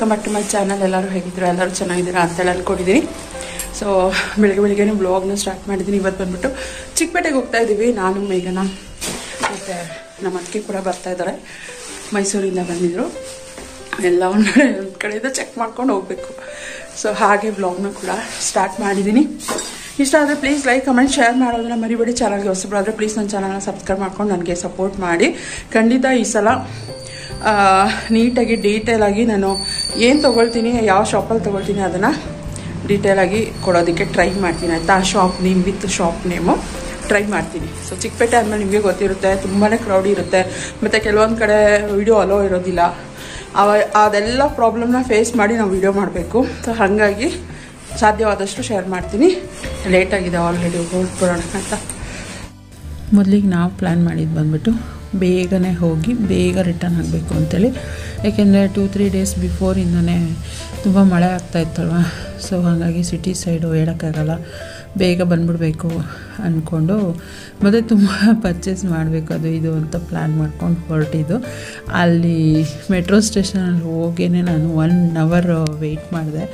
Welcome back to my channel ಎಲ್ಲರೂ ಹೇಗಿದ್ರು ಎಲ್ಲರೂ ಚೆನ್ನಾಗಿದ್ದೀರಾ ಅಂತೇಳಿ ಅಂದ್ಕೊಂಡಿದ್ದೀನಿ ಸೊ ಬೆಳಗ್ಗೆ ಬೆಳಗ್ಗೆನೇ ಬ್ಲಾಗ್ನ ಸ್ಟಾರ್ಟ್ ಮಾಡಿದ್ದೀನಿ ಇವತ್ತು ಬಂದ್ಬಿಟ್ಟು ಚಿಕ್ಕಪೇಟೆಗೆ ಹೋಗ್ತಾ ಇದ್ದೀವಿ ನಾನು ಮೇಘನ ಮತ್ತು ನಮ್ಮ ಅತ್ತಿಗೆ ಕೂಡ ಬರ್ತಾ ಇದ್ದಾರೆ ಮೈಸೂರಿಂದ ಬಂದಿದ್ದರು ಎಲ್ಲ ಒಂದು ಕಡೆ ಒಂದು ಕಡೆಯಿಂದ ಚೆಕ್ ಮಾಡ್ಕೊಂಡು ಹೋಗಬೇಕು ಸೊ ಹಾಗೆ ಬ್ಲಾಗ್ನ ಕೂಡ ಸ್ಟಾರ್ಟ್ ಮಾಡಿದ್ದೀನಿ ಇಷ್ಟ ಆದರೆ ಪ್ಲೀಸ್ ಲೈಕ್ ಕಮೆಂಟ್ ಶೇರ್ ಮಾಡೋದನ್ನ ಮರಿಬೇಡಿ ಚಾನಲ್ಗೆ ಹೊಸಬರಾದರೆ ಪ್ಲೀಸ್ ನನ್ನ ಚಾನಲ್ನ ಸಬ್ಸ್ಕ್ರೈಬ್ ಮಾಡ್ಕೊಂಡು ನನಗೆ ಸಪೋರ್ಟ್ ಮಾಡಿ ಖಂಡಿತ ಈ ಸಲ ಆ, ನೀಟಾಗಿ ಡೀಟೇಲಾಗಿ ನಾನು ಏನು ತೊಗೊಳ್ತೀನಿ ಯಾವ ಶಾಪಲ್ಲಿ ತೊಗೊಳ್ತೀನಿ ಅದನ್ನು ಡೀಟೇಲಾಗಿ ಕೊಡೋದಕ್ಕೆ ಟ್ರೈ ಮಾಡ್ತೀನಿ ಆಯಿತಾ shop name with shop name try ಮಾಡ್ತೀನಿ ಸೊ ಚಿಕ್ಕಪೇಟೆ ಆದಮೇಲೆ ನಿಮಗೆ ಗೊತ್ತಿರುತ್ತೆ ತುಂಬಾ ಕ್ರೌಡ್ ಇರುತ್ತೆ ಮತ್ತು ಕೆಲವೊಂದು ಕಡೆ ವಿಡಿಯೋ ಅಲೋ ಇರೋದಿಲ್ಲ ಅವ ಅದೆಲ್ಲ ಪ್ರಾಬ್ಲಮ್ನ ಫೇಸ್ ಮಾಡಿ ನಾವು ವಿಡಿಯೋ ಮಾಡಬೇಕು ಸೊ ಹಾಗಾಗಿ ಸಾಧ್ಯವಾದಷ್ಟು ಶೇರ್ ಮಾಡ್ತೀನಿ ಲೇಟಾಗಿದೆ ಆಲ್ರೆಡಿ ಹೊರಟ್ಬಿಡೋಣ ಅಂತ ಮೊದಲಿಗೆ ನಾವು ಪ್ಲ್ಯಾನ್ ಮಾಡಿದ್ದು ಬಂದ್ಬಿಟ್ಟು ಬೇಗನೆ ಹೋಗಿ ಬೇಗ ರಿಟರ್ನ್ ಆಗಬೇಕು ಅಂತೇಳಿ ಯಾಕೆಂದರೆ ಟೂ ತ್ರೀ ಡೇಸ್ ಬಿಫೋರಿಂದನೇ ತುಂಬ ಮಳೆ ಆಗ್ತಾ ಇತ್ತಲ್ವ ಸೊ ಹಾಗಾಗಿ ಸಿಟಿ ಸೈಡು ಹೇಳೋಕ್ಕಾಗಲ್ಲ ಬೇಗ ಬಂದ್ಬಿಡ್ಬೇಕು ಅಂದ್ಕೊಂಡು ಮತ್ತು ತುಂಬ ಪರ್ಚೇಸ್ ಮಾಡಬೇಕು ಅದು ಇದು ಅಂತ ಪ್ಲ್ಯಾನ್ ಮಾಡ್ಕೊಂಡು ಹೊರಟಿದ್ದು ಅಲ್ಲಿ ಮೆಟ್ರೋ ಸ್ಟೇಷನಲ್ಲಿ ಹೋಗೇನೆ ನಾನು ಒನ್ ಅವರ್ ವೆಯ್ಟ್ ಮಾಡಿದೆ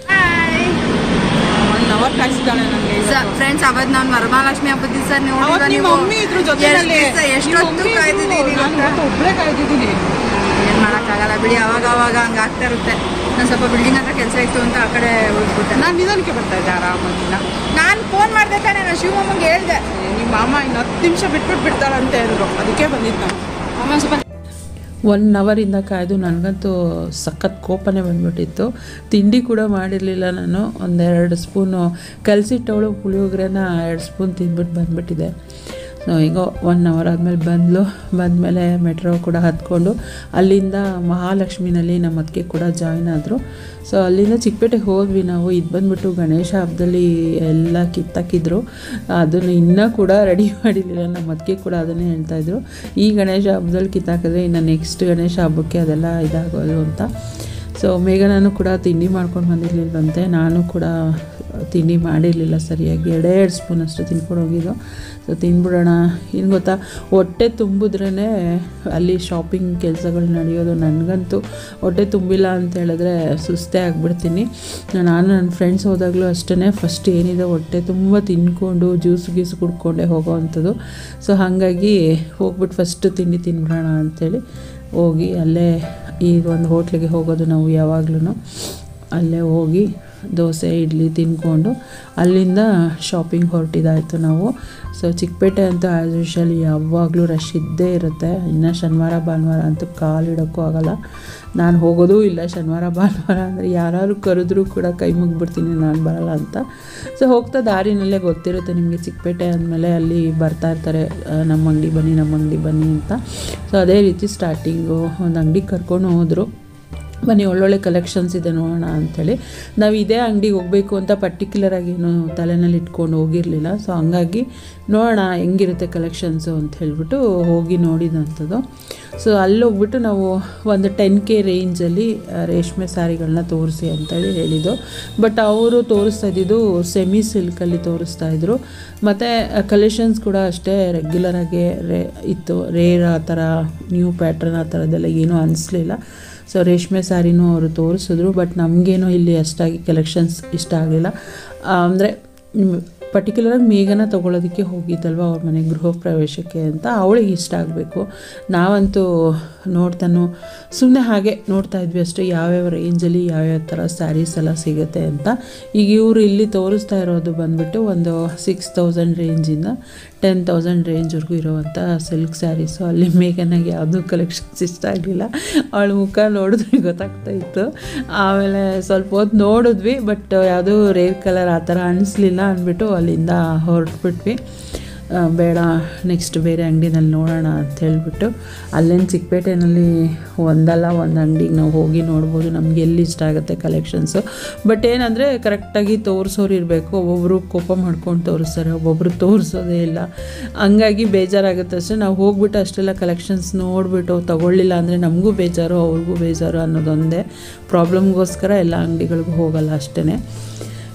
ಒನ್ ಅವರ್ ಕಾಯಿಸಿದ್ದಾಳೆ ನನಗೆ ಫ್ರೆಂಡ್ಸ್ ಅವತ್ ನಾನು ವರಮಹಾಲಕ್ಷ್ಮಿ ಹಬ್ಬದ ದಿವಸ ಅವತ್ತು ನಿಮ್ಮ ಮಮ್ಮಿ ಇದ್ರು ಜೊತೆನಲ್ಲಿ ಎಷ್ಟೊತ್ತು ಕಾಯ್ತಿದ್ದೀನಿ ಗೊತ್ತಾ? ಒಬ್ಬಳೇ ಕಾಯ್ದಿದ್ದೀನಿ ಏನ್ ಮಾಡಕ್ಕಾಗಲ್ಲ ಬಿಡಿ ಅವಾಗ ಅವಾಗ ಹಂಗ ಆಗ್ತಾ ಇರುತ್ತೆ ನಾನು ಸ್ವಲ್ಪ ಬಿಲ್ಡಿಂಗ್ ಹತ್ರ ಕೆಲಸ ಇತ್ತು ಅಂತ ಆ ಕಡೆ ಹೋಗ್ಬಿಟ್ಟೆ ನಾನು ನಿಧಾನಕ್ಕೆ ಬರ್ತಾ ಇದ್ದೆ ಆರಾಮಾಗಿ ನಾನು ಫೋನ್ ಮಾಡ್ದೆ ತಾನೆ ನಾನು ಶಿವಮೊಮ್ಮಂಗೆ ಹೇಳ್ದೆ ನಿಮ್ಮ ಮಾಮ ಇನ್ನು ಹತ್ತು ನಿಮಿಷ ಬಿಟ್ಬಿಟ್ಟು ಬಿಡ್ತಾರಂತ ಹೇಳಿದ್ರು ಅದಕ್ಕೆ ಬಂದಿದ್ದು ನಾನು ಅಮ್ಮ ಸ್ವಲ್ಪ ಒನ್ ಅವರಿಂದ ಕಾಯ್ದು ನನಗಂತೂ ಸಖತ್ ಕೋಪನೇ ಬಂದ್ಬಿಟ್ಟಿತ್ತು ತಿಂಡಿ ಕೂಡ ಮಾಡಿರಲಿಲ್ಲ ನಾನು ಒಂದೆರಡು ಸ್ಪೂನು ಕಲಸಿಟ್ಟವಳು ಪುಳಿಯೋಗರೆನ ಎರಡು ಸ್ಪೂನ್ ತಿಂದ್ಬಿಟ್ಟು ಬಂದ್ಬಿಟ್ಟಿದೆ ಸೊ ಈಗ ಒನ್ ಅವರ್ ಆದಮೇಲೆ ಬಂದಳು ಬಂದಮೇಲೆ ಮೆಟ್ರೋ ಕೂಡ ಹತ್ಕೊಂಡು ಅಲ್ಲಿಂದ ಮಹಾಲಕ್ಷ್ಮಿನಲ್ಲಿ ನಮ್ಮ ಅತ್ತಿಗೆ ಕೂಡ ಜಾಯ್ನ್ ಆದರು ಸೊ ಅಲ್ಲಿಂದ ಚಿಕ್ಕಪೇಟೆಗೆ ಹೋದ್ವಿ ನಾವು ಇದು ಬಂದ್ಬಿಟ್ಟು ಗಣೇಶ ಹಬ್ಬದಲ್ಲಿ ಎಲ್ಲ ಕಿತ್ತಾಕಿದ್ರು ಅದನ್ನು ಇನ್ನೂ ಕೂಡ ರೆಡಿ ಮಾಡಿರಲಿಲ್ಲ ನಮ್ಮ ಅತ್ತಿಗೆ ಕೂಡ ಅದನ್ನೇ ಹೇಳ್ತಾಯಿದ್ರು ಈ ಗಣೇಶ ಹಬ್ಬದಲ್ಲಿ ಕಿತ್ತಾಕಿದ್ರೆ ಇನ್ನು ನೆಕ್ಸ್ಟ್ ಗಣೇಶ ಹಬ್ಬಕ್ಕೆ ಅದೆಲ್ಲ ಇದಾಗೋದು ಅಂತ ಸೊ ಬೇಗ ನಾನು ಕೂಡ ತಿಂಡಿ ಮಾಡ್ಕೊಂಡು ಬಂದಿರಲಿಲ್ವಂತೆ ನಾನು ಕೂಡ ತಿಂಡಿ ಮಾಡಿರಲಿಲ್ಲ ಸರಿಯಾಗಿ ಎರಡೇ ಎರಡು ಸ್ಪೂನ್ ಅಷ್ಟು ತಿನ್ಕೊಂಡು ಹೋಗಿದ್ದು ಸೊ ತಿನ್ಬಿಡೋಣ ಏನು ಗೊತ್ತಾ ಹೊಟ್ಟೆ ತುಂಬಿದ್ರೇ ಅಲ್ಲಿ ಶಾಪಿಂಗ್ ಕೆಲಸಗಳು ನಡೆಯೋದು ನನಗಂತೂ ಹೊಟ್ಟೆ ತುಂಬಿಲ್ಲ ಅಂತ ಹೇಳಿದ್ರೆ ಸುಸ್ತೇ ಆಗಿಬಿಡ್ತೀನಿ ನಾನು ನನ್ನ ಫ್ರೆಂಡ್ಸ್ ಹೋದಾಗಲೂ ಅಷ್ಟೇ ಫಸ್ಟ್ ಏನಿದೆ ಹೊಟ್ಟೆ ತುಂಬ ತಿನ್ಕೊಂಡು ಜ್ಯೂಸ್ ಗೀಸ್ ಕುಡ್ಕೊಂಡೇ ಹೋಗೋ ಅಂಥದ್ದು ಸೊ ಹಾಗಾಗಿ ಹೋಗ್ಬಿಟ್ಟು ಫಸ್ಟ್ ತಿಂಡಿ ತಿನ್ಬಿಡೋಣ ಅಂಥೇಳಿ ಹೋಗಿ ಅಲ್ಲೇ ಈ ಒಂದು ಹೋಟ್ಲಿಗೆ ಹೋಗೋದು ನಾವು ಯಾವಾಗ್ಲೂ ಅಲ್ಲೇ ಹೋಗಿ ದೋಸೆ ಇಡ್ಲಿ ತಿಂದ್ಕೊಂಡು ಅಲ್ಲಿಂದ ಶಾಪಿಂಗ್ ಹೊರಟಿದ್ದಾಯಿತು ನಾವು ಸೊ ಚಿಕ್ಕಪೇಟೆ ಅಂತೂ ಆ್ಯಸ್ ಯೂಶಲ್ ಯಾವಾಗಲೂ ರಶ್ ಇದ್ದೇ ಇರುತ್ತೆ ಇನ್ನು ಶನಿವಾರ ಭಾನುವಾರ ಅಂತೂ ಕಾಲಿಡೋಕ್ಕೂ ಆಗಲ್ಲ ನಾನು ಹೋಗೋದೂ ಇಲ್ಲ ಶನಿವಾರ ಭಾನುವಾರ ಅಂದರೆ ಯಾರು ಕರೆದ್ರೂ ಕೂಡ ಕೈ ಮುಗಿಬಿಡ್ತೀನಿ ನಾನು ಬರಲ್ಲ ಅಂತ ಸೊ ಹೋಗ್ತಾ ದಾರಿನಲ್ಲೇ ಗೊತ್ತಿರುತ್ತೆ ನಿಮಗೆ ಚಿಕ್ಕಪೇಟೆ ಅಂದಮೇಲೆ ಅಲ್ಲಿ ಬರ್ತಾ ಇರ್ತಾರೆ ಆ, ನಮ್ಮ ಅಂಗಡಿ ಬನ್ನಿ ನಮ್ಮ ಅಂಗಡಿ ಬನ್ನಿ ಅಂತ ಸೊ ಅದೇ ರೀತಿ ಸ್ಟಾರ್ಟಿಂಗು ಒಂದು ಅಂಗಡಿಗೆ ಕರ್ಕೊಂಡು ಹೋದರು ಬನ್ನಿ ಒಳ್ಳೊಳ್ಳೆ ಕಲೆಕ್ಷನ್ಸ್ ಇದೆ ನೋಡೋಣ ಅಂಥೇಳಿ ನಾವು ಇದೇ ಅಂಗಡಿಗೆ ಹೋಗಬೇಕು ಅಂತ ಪರ್ಟಿಕ್ಯುಲರಾಗಿ ಏನು ತಲೆನಲ್ಲಿ ಇಟ್ಕೊಂಡು ಹೋಗಿರಲಿಲ್ಲ ಸೊ ಹಂಗಾಗಿ ನೋಡೋಣ ಹೆಂಗಿರುತ್ತೆ ಕಲೆಕ್ಷನ್ಸು ಅಂತ ಹೇಳ್ಬಿಟ್ಟು ಹೋಗಿ ನೋಡಿದಂಥದ್ದು ಸೊ ಅಲ್ಲಿ ಹೋಗ್ಬಿಟ್ಟು ನಾವು ಒಂದು ಟೆನ್ ಕೆ ರೇಂಜಲ್ಲಿ ಆ, ರೇಷ್ಮೆ ಸ್ಯಾರಿಗಳನ್ನ ತೋರಿಸಿ ಅಂತೇಳಿ ಹೇಳಿದ್ದು ಬಟ್ ಅವರು ತೋರಿಸ್ತಾ ಇದ್ದಿದ್ದು ಸೆಮಿ ಸಿಲ್ಕಲ್ಲಿ ತೋರಿಸ್ತಾ ಇದ್ರು ಮತ್ತು ಕಲೆಕ್ಷನ್ಸ್ ಕೂಡ ಅಷ್ಟೇ ರೆಗ್ಯುಲರಾಗಿ ರೇ ಇತ್ತು ರೇರ್ ಆ ಥರ ನ್ಯೂ ಪ್ಯಾಟ್ರನ್ ಆ ಥರದ್ದೆಲ್ಲ ಏನೂ ಅನಿಸ್ಲಿಲ್ಲ ಸೊ ರೇಷ್ಮೆ ಸ್ಯಾರಿನೂ ಅವರು ತೋರಿಸಿದ್ರು ಬಟ್ ನಮಗೇನೋ ಇಲ್ಲಿ ಅಷ್ಟಾಗಿ ಕಲೆಕ್ಷನ್ಸ್ ಇಷ್ಟ ಆಗಲಿಲ್ಲ ಅಂದರೆ ಪರ್ಟಿಕ್ಯುಲರಾಗಿ ಮೇಘನ ತೊಗೊಳೋದಕ್ಕೆ ಹೋಗಿದ್ದಲ್ವ ಅವ್ರ ಮನೆ ಗೃಹ ಪ್ರವೇಶಕ್ಕೆ ಅಂತ ಅವಳಿಗೆ ಇಷ್ಟ ಆಗಬೇಕು ನಾವಂತೂ ನೋಡ್ತಾನು ಸುಮ್ಮನೆ ಹಾಗೆ ನೋಡ್ತಾ ಇದ್ವಿ ಅಷ್ಟೇ ಯಾವ್ಯಾವ ರೇಂಜಲ್ಲಿ ಯಾವ್ಯಾವ ಥರ ಸ್ಯಾರೀಸ್ ಎಲ್ಲ ಸಿಗುತ್ತೆ ಅಂತ ಈಗ ಇವರು ಇಲ್ಲಿ ತೋರಿಸ್ತಾ ಇರೋದು ಬಂದ್ಬಿಟ್ಟು ಒಂದು ಸಿಕ್ಸ್ ತೌಸಂಡ್ ರೇಂಜಿಂದ ಟೆನ್ ತೌಸಂಡ್ ರೇಂಜ್ವರೆಗೂ ಇರೋವಂಥ ಸಿಲ್ಕ್ ಸ್ಯಾರೀಸು ಅಲ್ಲಿ ಮೇಘನಾಗೆ ಯಾವುದೂ ಕಲೆಕ್ಷನ್ಸ್ ಇಷ್ಟ ಆಗಲಿಲ್ಲ ಅವಳ ಮುಖ ನೋಡಿದ್ರೆ ಗೊತ್ತಾಗ್ತಾ ಇತ್ತು ಆಮೇಲೆ ಸ್ವಲ್ಪ ಹೊತ್ತು ನೋಡಿದ್ವಿ ಬಟ್ ಯಾವುದೂ ರೇರ್ ಕಲರ್ ಆ ಥರ ಅನಿಸ್ಲಿಲ್ಲ ಅಂದ್ಬಿಟ್ಟು ಅಲ್ಲಿಂದ ಹೊರಟ್ಬಿಟ್ವಿ ಆ, ಬೇಡ ನೆಕ್ಸ್ಟ್ ಬೇರೆ ಅಂಗಡಿನಲ್ಲಿ ನೋಡೋಣ ಅಂತ ಹೇಳ್ಬಿಟ್ಟು ಅಲ್ಲೇನು ಚಿಕ್ಕಪೇಟೆನಲ್ಲಿ ಒಂದಲ್ಲ ಒಂದು ಅಂಗಡಿಗೆ ನಾವು ಹೋಗಿ ನೋಡ್ಬೋದು ನಮ್ಗೆ ಎಲ್ಲಿ ಇಷ್ಟ ಆಗುತ್ತೆ ಕಲೆಕ್ಷನ್ಸು ಬಟ್ ಏನಂದರೆ ಕರೆಕ್ಟಾಗಿ ತೋರಿಸೋರು ಇರಬೇಕು ಒಬ್ಬೊಬ್ಬರು ಕೋಪ ಮಾಡ್ಕೊಂಡು ತೋರಿಸ್ತಾರೆ ಒಬ್ಬೊಬ್ಬರು ತೋರಿಸೋದೇ ಇಲ್ಲ ಹಂಗಾಗಿ ಬೇಜಾರಾಗುತ್ತೆ ಅಷ್ಟೇ ನಾವು ಹೋಗ್ಬಿಟ್ಟು ಅಷ್ಟೆಲ್ಲ ಕಲೆಕ್ಷನ್ಸ್ ನೋಡಿಬಿಟ್ಟು ತಗೊಳ್ಳಿಲ್ಲ ಅಂದರೆ ನಮಗೂ ಬೇಜಾರು ಅವ್ರಿಗೂ ಬೇಜಾರು ಅನ್ನೋದೊಂದೇ ಪ್ರಾಬ್ಲಮ್ಗೋಸ್ಕರ ಎಲ್ಲ ಅಂಗಡಿಗಳಿಗೂ ಹೋಗಲ್ಲ ಅಷ್ಟೇ